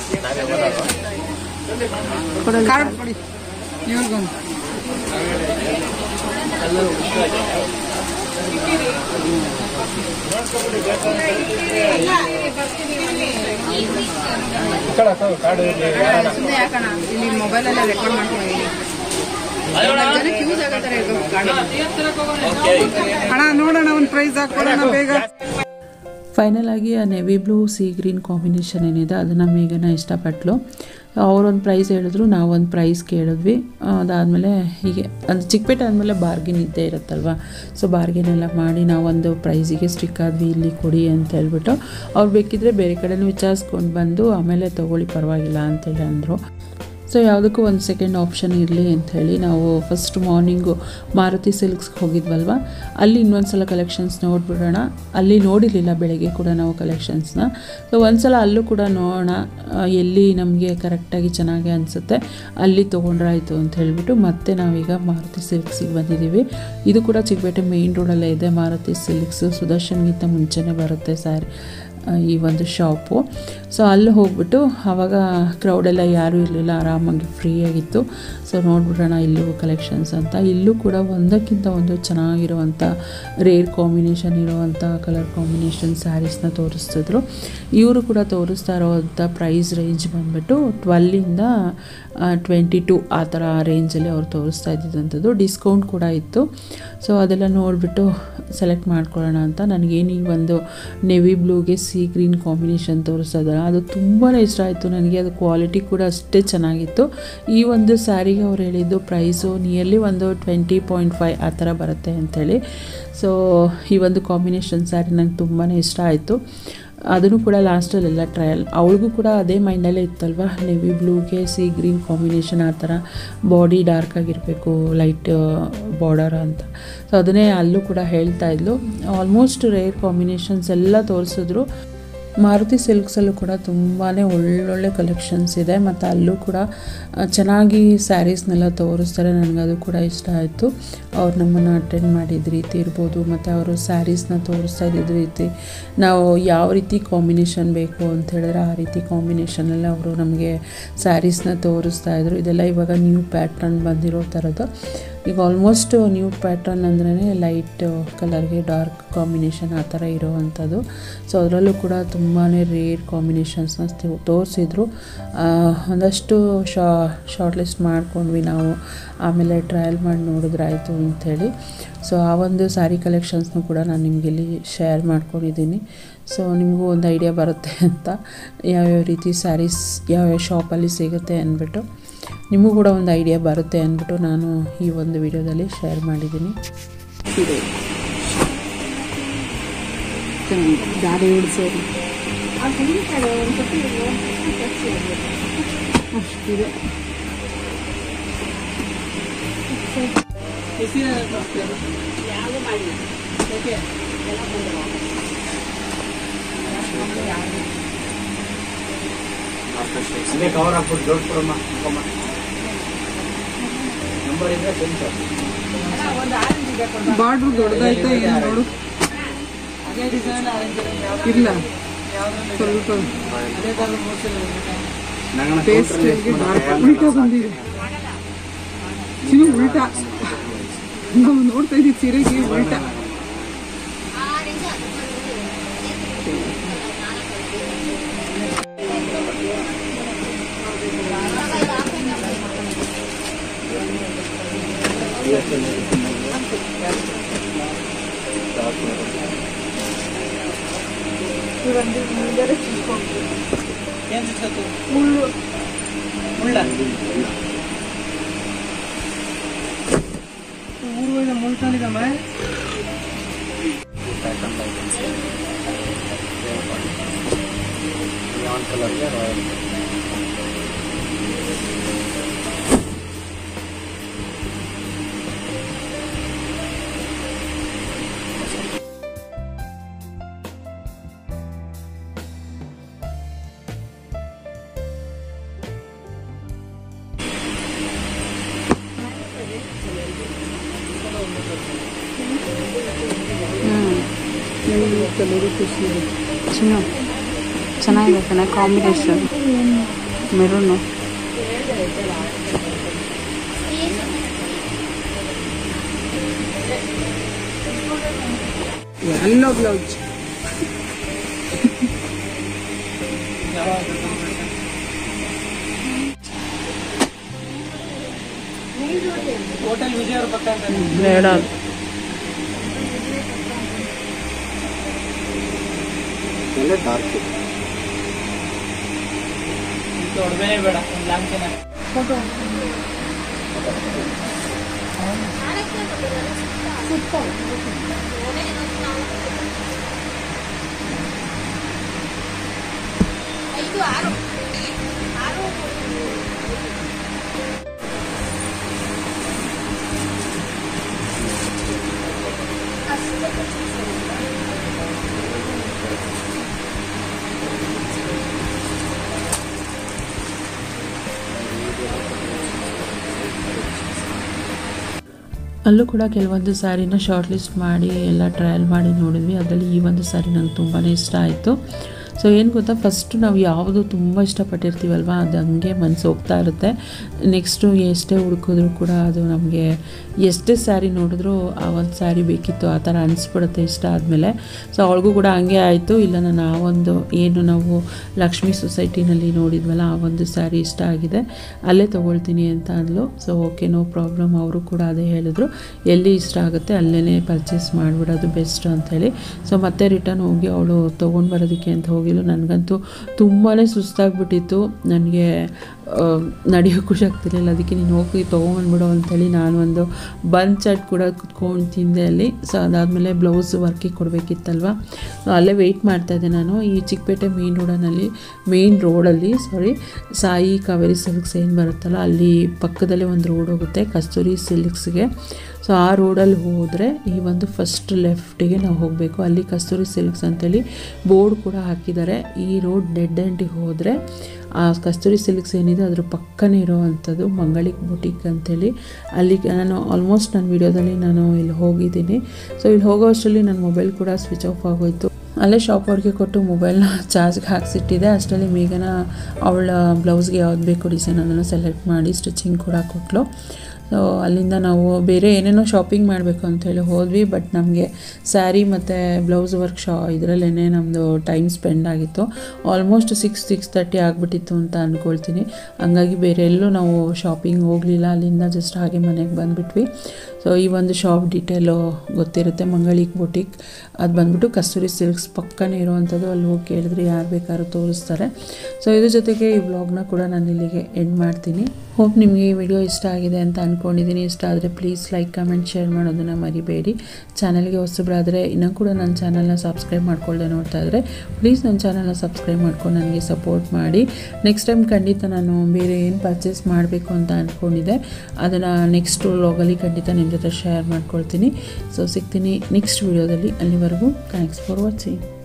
ಕೊಡಲ್ಲ ಕಾರ್ಡ್ ಕೊಡಿ ಇವ್ರಿಗೊಂದು ಸುಮ್ಮನೆ ಯಾಕಣ ಇಲ್ಲಿ ಮೊಬೈಲಲ್ಲೇ ರೆಕಾರ್ಡ್ ಮಾಡ್ಕೊಂಡಿದ್ದೀನಿ ಜನಕ್ಕೆ ಯೂಸ್ ಆಗೋ ಥರ ಇರ್ಬೇಕು ಗಾಡಿ ಅಣ್ಣ ನೋಡೋಣ ಒಂದು ಪ್ರೈಸ್ ಹಾಕೊಳ್ಳೋಣ ಬೇಗ ಫೈನಲ್ ಆಗಿ ಆ navy blue sea green combination ಏನಿದೆ ಅದನ್ನು ಮೇಘನ ಇಷ್ಟಪಟ್ಲು ಅವರೊಂದು ಪ್ರೈಸ್ ಹೇಳಿದ್ರು ನಾವೊಂದು ಪ್ರೈಸ್ ಕೇಳಿದ್ವಿ ಅದಾದಮೇಲೆ ಹೀಗೆ ಅದು ಚಿಕ್ಕಪೇಟೆ ಆದಮೇಲೆ ಬಾರ್ಗಿನ್ ಇದ್ದೇ ಇರುತ್ತಲ್ವ ಸೊ ಬಾರ್ಗಿನ್ ಎಲ್ಲ ಮಾಡಿ ನಾವೊಂದು ಪ್ರೈಸಿಗೆ ಸ್ಟಿಕ್ ಆದ್ವಿ ಇಲ್ಲಿ ಕೊಡಿ ಅಂತ ಹೇಳ್ಬಿಟ್ಟು ಅವ್ರು ಬೇಕಿದ್ರೆ ಬೇರೆ ಕಡೆನೂ ವಿಚಾರಿಸ್ಕೊಂಡು ಬಂದು ಆಮೇಲೆ ತೊಗೊಳ್ಳಿ ಪರವಾಗಿಲ್ಲ ಅಂತೇಳಿ ಅಂದರು ಸೊ ಯಾವುದಕ್ಕೂ ಒಂದು ಸೆಕೆಂಡ್ ಆಪ್ಷನ್ ಇರಲಿ ಅಂತ ಹೇಳಿ ನಾವು ಫಸ್ಟ್ ಮಾರ್ನಿಂಗು ಮಾರುತಿ ಸಿಲ್ಕ್ಸ್ಗೆ ಹೋಗಿದ್ವಲ್ವ ಅಲ್ಲಿ ಇನ್ನೊಂದು ಸಲ ಕಲೆಕ್ಷನ್ಸ್ ನೋಡ್ಬಿಡೋಣ ಅಲ್ಲಿ ನೋಡಿರಲಿಲ್ಲ ಬೆಳಗ್ಗೆ ಕೂಡ ನಾವು ಕಲೆಕ್ಷನ್ಸ್ನ ಸೊ ಒಂದು ಸಲ ಅಲ್ಲೂ ಕೂಡ ನೋಡೋಣ ಆ, ಎಲ್ಲಿ ನಮಗೆ ಕರೆಕ್ಟಾಗಿ ಚೆನ್ನಾಗಿ ಅನಿಸುತ್ತೆ ಅಲ್ಲಿ ತೊಗೊಂಡ್ರಾಯ್ತು ಅಂತ ಹೇಳಿಬಿಟ್ಟು ಮತ್ತೆ ನಾವೀಗ ಮಾರುತಿ ಸಿಲ್ಕ್ಸಿಗೆ ಬಂದಿದ್ದೀವಿ ಇದು ಕೂಡ ಚಿಕ್ಕಪೇಟೆ ಮೇಯ್ನ್ ರೋಡಲ್ಲೇ ಇದೆ ಮಾರುತಿ ಸಿಲ್ಕ್ಸು ಸುದರ್ಶನ್ಗಿಂತ ಮುಂಚೆನೇ ಬರುತ್ತೆ ಸ್ಯಾರಿ ಆ, ಈ ಒಂದು ಶಾಪು ಸೊ ಅಲ್ಲಿ ಹೋಗ್ಬಿಟ್ಟು ಆವಾಗ ಕ್ರೌಡೆಲ್ಲ ಯಾರೂ ಇರಲಿಲ್ಲ ಆರಾಮಾಗಿ ಫ್ರೀಯಾಗಿತ್ತು ಸೊ ನೋಡ್ಬಿಡೋಣ ಇಲ್ಲೂ ಕಲೆಕ್ಷನ್ಸ್ ಅಂತ ಇಲ್ಲೂ ಕೂಡ ಒಂದಕ್ಕಿಂತ ಒಂದು ಚೆನ್ನಾಗಿರುವಂಥ ರೇರ್ ಕಾಂಬಿನೇಷನ್ ಇರುವಂಥ ಕಲರ್ ಕಾಂಬಿನೇಷನ್ ಸ್ಯಾರೀಸ್ನ ತೋರಿಸ್ತಿದ್ರು ಇವರು ಕೂಡ ತೋರಿಸ್ತಾ ಇರೋವಂಥ ಪ್ರೈಸ್ ರೇಂಜ್ ಬಂದ್ಬಿಟ್ಟು ಟ್ವೆಲ್ಲಿಂದ ಟ್ವೆಂಟಿ ಟು ಆ ಥರ ರೇಂಜಲ್ಲಿ ಅವ್ರು ತೋರಿಸ್ತಾ ಇದ್ದಿದ್ದಂಥದ್ದು ಡಿಸ್ಕೌಂಟ್ ಕೂಡ ಇತ್ತು ಸೊ ಅದೆಲ್ಲ ನೋಡಿಬಿಟ್ಟು ಸೆಲೆಕ್ಟ್ ಮಾಡ್ಕೊಳ್ಳೋಣ ಅಂತ ನನಗೇನು ಈ ಒಂದು ನೆವಿ ಬ್ಲೂಗೆ ಸಿ ಗ್ರೀನ್ ಕಾಂಬಿನೇಷನ್ ತೋರಿಸ್ತಾ ಇದ್ದಾರೆ ಅದು ತುಂಬಾ ಇಷ್ಟ ಆಯಿತು ನನಗೆ ಅದು ಕ್ವಾಲಿಟಿ ಕೂಡ ಅಷ್ಟೇ ಚೆನ್ನಾಗಿತ್ತು ಈ ಒಂದು ಸ್ಯಾರಿಗೆ ಅವ್ರು ಹೇಳಿದ್ದು ಪ್ರೈಸು ನಿಯರ್ಲಿ ಒಂದು ಟ್ವೆಂಟಿ ಪಾಯಿಂಟ್ ಫೈವ್ ಆ ಥರ ಬರುತ್ತೆ ಅಂಥೇಳಿ ಸೊ ಈ ಒಂದು ಕಾಂಬಿನೇಷನ್ ಸ್ಯಾರಿ ನಂಗೆ ತುಂಬಾ ಇಷ್ಟ ಆಯಿತು ಅದನ್ನು ಕೂಡ ಲಾಸ್ಟಲ್ಲೆಲ್ಲ ಟ್ರಯಲ್ ಅವಳಿಗೂ ಕೂಡ ಅದೇ ಮೈಂಡಲ್ಲೇ ಇತ್ತಲ್ವ ನೆವಿ ಬ್ಲೂಗೆ ಸಿ ಗ್ರೀನ್ ಕಾಂಬಿನೇಷನ್ ಆ ಥರ ಬಾಡಿ ಡಾರ್ಕ್ ಆಗಿರಬೇಕು ಲೈಟ್ ಬಾರ್ಡರ್ ಅಂತ ಸೊ ಅದನ್ನೇ ಅಲ್ಲೂ ಕೂಡ ಹೇಳ್ತಾ ಇದ್ಲು ಆಲ್ಮೋಸ್ಟ್ ರೇರ್ ಕಾಂಬಿನೇಷನ್ಸ್ ಎಲ್ಲ ತೋರಿಸಿದ್ರು ಮಾರುತಿ ಸಿಲ್ಕ್ಸಲ್ಲೂ ಕೂಡ ತುಂಬಾ ಒಳ್ಳೊಳ್ಳೆ ಕಲೆಕ್ಷನ್ಸ್ ಇದೆ ಮತ್ತು ಅಲ್ಲೂ ಕೂಡ ಆ, ಚೆನ್ನಾಗಿ ಸ್ಯಾರೀಸ್ನೆಲ್ಲ ತೋರಿಸ್ತಾರೆ ನನಗದು ಕೂಡ ಇಷ್ಟ ಆಯಿತು ಅವ್ರು ನಮ್ಮನ್ನು ಅಟೆಂಡ್ ಮಾಡಿದ ರೀತಿ ಇರ್ಬೋದು ಮತ್ತು ಅವರು ಸ್ಯಾರೀಸ್ನ ತೋರಿಸ್ತಾ ಇದ್ದಿದ್ದ ರೀತಿ ನಾವು ಯಾವ ರೀತಿ ಕಾಂಬಿನೇಷನ್ ಬೇಕು ಅಂತ ಹೇಳಿದ್ರೆ ಆ ರೀತಿ ಕಾಂಬಿನೇಷನಲ್ಲಿ ಅವರು ನಮಗೆ ಸ್ಯಾರೀಸ್ನ ತೋರಿಸ್ತಾ ಇದ್ರು ಇದೆಲ್ಲ ಇವಾಗ ನ್ಯೂ ಪ್ಯಾಟ್ರನ್ ಬಂದಿರೋ ಥರದ್ದು ಈಗ ಆಲ್ಮೋಸ್ಟ್ ನ್ಯೂ ಪ್ಯಾಟ್ರನ್ ಅಂದ್ರೇ ಲೈಟ್ ಕಲರ್ಗೆ ಡಾರ್ಕ್ ಕಾಂಬಿನೇಷನ್ ಆ ಥರ ಇರೋವಂಥದ್ದು ಸೊ ಅದರಲ್ಲೂ ಕೂಡ ತುಂಬಾ ರೇರ್ ಕಾಂಬಿನೇಷನ್ಸ್ನ ತೋರಿಸಿದ್ರು ಒಂದಷ್ಟು ಶಾ ಶಾರ್ಟ್ ಲಿಸ್ಟ್ ಮಾಡ್ಕೊಂಡ್ವಿ ನಾವು ಆಮೇಲೆ ಟ್ರಯಲ್ ಮಾಡಿ ನೋಡಿದ್ರಾಯ್ತು ಅಂಥೇಳಿ ಸೊ ಆ ಒಂದು ಸ್ಯಾರಿ ಕಲೆಕ್ಷನ್ಸ್ನು ಕೂಡ ನಾನು ನಿಮಗೆ ಇಲ್ಲಿ ಶೇರ್ ಮಾಡ್ಕೊಂಡಿದ್ದೀನಿ ಸೊ ನಿಮಗೂ ಒಂದು ಐಡಿಯಾ ಬರುತ್ತೆ ಅಂತ ಯಾವ್ಯಾವ ರೀತಿ ಸ್ಯಾರೀಸ್ ಯಾವ್ಯಾವ ಶಾಪಲ್ಲಿ ಸಿಗುತ್ತೆ ಅಂದ್ಬಿಟ್ಟು ನಿಮಗೂ ಕೂಡ ಒಂದು ಐಡಿಯಾ ಬರುತ್ತೆ ಅಂದ್ಬಿಟ್ಟು ನಾನು ಈ ಒಂದು ವಿಡಿಯೋದಲ್ಲಿ ಶೇರ್ ಮಾಡಿದ್ದೀನಿ ಗಾಡಿ ಓಡಿಸೋದು ಅಷ್ಟಿದೆ ಇದೇ ಕವರ್ ಹಾಕ್ಬಿಟ್ಟು ಜೋಡಿಸ್ಬಿಡಮ್ಮ ಹಾಕಮ್ಮ. ನಂಬರ್ ಇದ್ರೆ ಸೆಂಟರ್ ಬಾರ್ಡ್ರು ದೊಡ್ಡದಾಯ್ತಾ ಏನು ನೋಡು ಇಲ್ಲ ಸ್ವಲ್ಪ ಪೇಸ್ಟ್ ಡಾರ್ಕ್ ಉಲ್ಟಾ ಬಂದಿದೆ ಚಿನ್ನು ಉಲ್ಟಾ ನಾವು ನೋಡ್ತಾ ಇದ್ದೀವಿ ಸೀರೆಗೆ ಉಲ್ಟಾ ಕಲರ್ಗೆ ರಾಯಲ್ ಚಿನ್ನು ಚೆನ್ನಾಗಿದೆ ಕಣ combination maroon yellow blouse hotel Vijaya ಅವ್ರ ಪಕ್ಕ ಅಂತ ಬೇಡ ದೊಡ್ಡದೇ ಬೇಡ ಒಂದು ಲಾಂಛನ ಅಲ್ಲೂ ಕೂಡ ಕೆಲವೊಂದು ಸ್ಯಾರಿನ ಶಾರ್ಟ್ ಲಿಸ್ಟ್ ಮಾಡಿ ಎಲ್ಲ ಟ್ರಯಲ್ ಮಾಡಿ ನೋಡಿದ್ವಿ ಅದರಲ್ಲಿ ಈ ಒಂದು ಸ್ಯಾರಿ ನಂಗೆ ತುಂಬಾ ಇಷ್ಟ ಆಯಿತು ಸೊ ಏನು ಗೊತ್ತಾ ಫಸ್ಟು ನಾವು ಯಾವುದು ತುಂಬ ಇಷ್ಟಪಟ್ಟಿರ್ತೀವಲ್ವ ಅದು ಹಂಗೆ ಮನಸ್ಸು ಹೋಗ್ತಾ ಇರುತ್ತೆ ನೆಕ್ಸ್ಟು ಎಷ್ಟೇ ಹುಡುಕಿದ್ರು ಕೂಡ ಅದು ನಮಗೆ ಎಷ್ಟೇ ಸ್ಯಾರಿ ನೋಡಿದ್ರು ಆ ಒಂದು ಸ್ಯಾರಿ ಬೇಕಿತ್ತು ಆ ಥರ ಅನಿಸ್ಬಿಡುತ್ತೆ ಇಷ್ಟ ಆದಮೇಲೆ ಸೊ ಅವಳಿಗೂ ಕೂಡ ಹಂಗೆ ಆಯಿತು ಇಲ್ಲ ನಾನು ಆ ಒಂದು ಏನು ನಾವು ಲಕ್ಷ್ಮೀ ಸೊಸೈಟಿನಲ್ಲಿ ನೋಡಿದ್ವಲ್ಲ ಆ ಒಂದು ಸ್ಯಾರಿ ಇಷ್ಟ ಆಗಿದೆ ಅಲ್ಲೇ ತೊಗೊಳ್ತೀನಿ ಅಂತ ಅಂದ್ಲು ಸೊ ಓಕೆ ನೋ ಪ್ರಾಬ್ಲಮ್ ಅವರು ಕೂಡ ಅದೇ ಹೇಳಿದ್ರು ಎಲ್ಲಿ ಇಷ್ಟ ಆಗುತ್ತೆ ಅಲ್ಲೇ ಪರ್ಚೇಸ್ ಮಾಡಿಬಿಡೋದು ಬೆಸ್ಟ್ ಅಂಥೇಳಿ ಸೊ ಮತ್ತೆ ರಿಟರ್ನ್ ಹೋಗಿ ಅವಳು ತೊಗೊಂಡು ಬರೋದಕ್ಕೆ ಅಂತ ಹೋಗಿಲ್ಲ ನನಗಂತೂ ತುಂಬಾ ಸುಸ್ತಾಗ್ಬಿಟ್ಟಿತ್ತು ನನಗೆ ನಡೆಯೋಕ್ಕೂ ಆಗ್ತಿರ್ಲಿಲ್ಲ ಅದಕ್ಕೆ ನೀನು ಹೋಗಿ ತೊಗೊಂಬಂದ್ಬಿಡು ಅಂಥೇಳಿ ನಾನು ಒಂದು ಬನ್ ಚಾಟ್ ಕೂಡ ಕುತ್ಕೊಂಡು ತಿಂದೆ ಅಲ್ಲಿ ಸೊ ಅದಾದಮೇಲೆ ಬ್ಲೌಸ್ ವರ್ಕಿಗೆ ಕೊಡಬೇಕಿತ್ತಲ್ವ ಸೊ ಅಲ್ಲೇ ವೆಯ್ಟ್ ಮಾಡ್ತಾಯಿದ್ದೆ ನಾನು ಈ ಚಿಕ್ಕಪೇಟೆ ಮೇನ್ ರೋಡನಲ್ಲಿ ಮೇನ್ ರೋಡಲ್ಲಿ ಸಾರಿ ಸಾಯಿ ಕಾವೇರಿ ಸಿಲ್ಕ್ಸ್ ಏನು ಬರುತ್ತಲ್ಲ ಅಲ್ಲಿ ಪಕ್ಕದಲ್ಲೇ ಒಂದು ರೋಡ್ ಹೋಗುತ್ತೆ ಕಸ್ತೂರಿ ಸಿಲ್ಕ್ಸ್ಗೆ ಸೊ ಆ ರೋಡಲ್ಲಿ ಹೋದರೆ ಈ ಒಂದು ಫಸ್ಟ್ ಲೆಫ್ಟಿಗೆ ನಾವು ಹೋಗಬೇಕು ಅಲ್ಲಿ ಕಸ್ತೂರಿ ಸಿಲ್ಕ್ಸ್ ಅಂತೇಳಿ ಬೋರ್ಡ್ ಕೂಡ ಹಾಕಿದ್ದಾರೆ ಈ ರೋಡ್ ಡೆಡ್ ಎಂಡಿಗೆ ಹೋದರೆ ಆ ಕಸ್ತೂರಿ ಸಿಲ್ಕ್ಸ್ ಏನಿದೆ ಅದ್ರ ಪಕ್ಕನೇ ಇರೋವಂಥದ್ದು ಮಂಗಳಿಕ್ ಬುಟಿಕ್ ಅಂತೇಳಿ ಅಲ್ಲಿ ನಾನು ಆಲ್ಮೋಸ್ಟ್ ನನ್ನ ವಿಡಿಯೋದಲ್ಲಿ ನಾನು ಇಲ್ಲಿ ಹೋಗಿದ್ದೀನಿ ಸೊ ಇಲ್ಲಿ ಹೋಗೋ ಅಷ್ಟರಲ್ಲಿ ನನ್ನ ಮೊಬೈಲ್ ಕೂಡ ಸ್ವಿಚ್ ಆಫ್ ಆಗೋಯ್ತು ಅಲ್ಲೇ ಶಾಪ್ ಅವ್ರಿಗೆ ಕೊಟ್ಟು ಮೊಬೈಲ್ನ ಚಾರ್ಜ್ಗೆ ಹಾಕ್ಸಿಟ್ಟಿದ್ದೆ ಅಷ್ಟರಲ್ಲಿ ಮೇಘನ ಅವಳ ಬ್ಲೌಸ್ಗೆ ಯಾವ್ದು ಬೇಕು ಡಿಸೈನ್ ಅದನ್ನು ಸೆಲೆಕ್ಟ್ ಮಾಡಿ ಸ್ಟಿಚಿಂಗ್ ಕೂಡ ಕೊಟ್ಟಳು ಸೊ ಅಲ್ಲಿಂದ ನಾವು ಬೇರೆ ಏನೇನೋ ಶಾಪಿಂಗ್ ಮಾಡಬೇಕು ಅಂತೇಳಿ ಹೋದ್ವಿ ಬಟ್ ನಮಗೆ ಸ್ಯಾರಿ ಮತ್ತು ಬ್ಲೌಸ್ ವರ್ಕ್ ಶಾ ಇದರಲ್ಲೇ ನಮ್ಮದು ಟೈಮ್ ಸ್ಪೆಂಡ್ ಆಗಿತ್ತು ಆಲ್ಮೋಸ್ಟ್ ಸಿಕ್ಸ್ ಸಿಕ್ಸ್ ತರ್ಟಿ ಆಗಿಬಿಟ್ಟಿತ್ತು ಅಂತ ಅಂದ್ಕೊಳ್ತೀನಿ ಹಂಗಾಗಿ ಬೇರೆ ಎಲ್ಲೂ ನಾವು ಶಾಪಿಂಗ್ ಹೋಗಲಿಲ್ಲ ಅಲ್ಲಿಂದ ಜಸ್ಟ್ ಹಾಗೆ ಮನೆಗೆ ಬಂದುಬಿಟ್ವಿ ಸೊ ಈ ಒಂದು ಶಾಪ್ ಡೀಟೇಲು ಗೊತ್ತಿರುತ್ತೆ ಮಂಗಳಿಕ್ ಬುಟಿಕ್ ಅದು ಬಂದ್ಬಿಟ್ಟು ಕಸ್ತೂರಿ ಸಿಲ್ಕ್ಸ್ ಪಕ್ಕನೇ ಇರುವಂಥದ್ದು ಅಲ್ಲಿ ಹೋಗಿ ಕೇಳಿದ್ರೆ ಯಾರು ಬೇಕಾದ್ರೂ ತೋರಿಸ್ತಾರೆ ಸೊ ಇದ್ರ ಜೊತೆಗೆ ಈ ವ್ಲಾಗ್ನ ಕೂಡ ನಾನು ಇಲ್ಲಿಗೆ ಎಂಡ್ ಮಾಡ್ತೀನಿ ಹೋಪ್ ನಿಮಗೆ ಈ ವಿಡಿಯೋ ಇಷ್ಟ ಆಗಿದೆ ಅಂತ ಅಂದ್ಕೊಂಡಿದ್ದೀನಿ ಇಷ್ಟ ಆದರೆ ಪ್ಲೀಸ್ ಲೈಕ್ ಕಮೆಂಟ್ ಶೇರ್ ಮಾಡೋದನ್ನು ಮರಿಬೇಡಿ ಚಾನಲ್ಗೆ ಹೊಸಬ್ರಾದರೆ ಇನ್ನೂ ಕೂಡ ನನ್ನ ಚಾನಲ್ನ ಸಬ್ಸ್ಕ್ರೈಬ್ ಮಾಡ್ಕೊಳ್ಳದೆ ನೋಡ್ತಾ ಇದ್ದರೆ ಪ್ಲೀಸ್ ನನ್ನ ಚಾನಲ್ನ ಸಬ್ಸ್ಕ್ರೈಬ್ ಮಾಡ್ಕೊಂಡು ನನಗೆ ಸಪೋರ್ಟ್ ಮಾಡಿ ನೆಕ್ಸ್ಟ್ ಟೈಮ್ ಖಂಡಿತ ನಾನು ಬೇರೆ ಏನು ಪರ್ಚೇಸ್ ಮಾಡಬೇಕು ಅಂತ ಅಂದ್ಕೊಂಡಿದ್ದೆ ಅದನ್ನು ನೆಕ್ಸ್ಟ್ ವ್ಲಾಗಲ್ಲಿ ಖಂಡಿತ ನಿಮ್ಮ ಜೊತೆ ಶೇರ್ ಮಾಡ್ಕೊಳ್ತೀನಿ ಸೊ ಸಿಗ್ತೀನಿ ನೆಕ್ಸ್ಟ್ ವಿಡಿಯೋದಲ್ಲಿ ಅಲ್ಲಿವರೆಗೂ ಥ್ಯಾಂಕ್ಸ್ ಫಾರ್ ವಾಚಿಂಗ್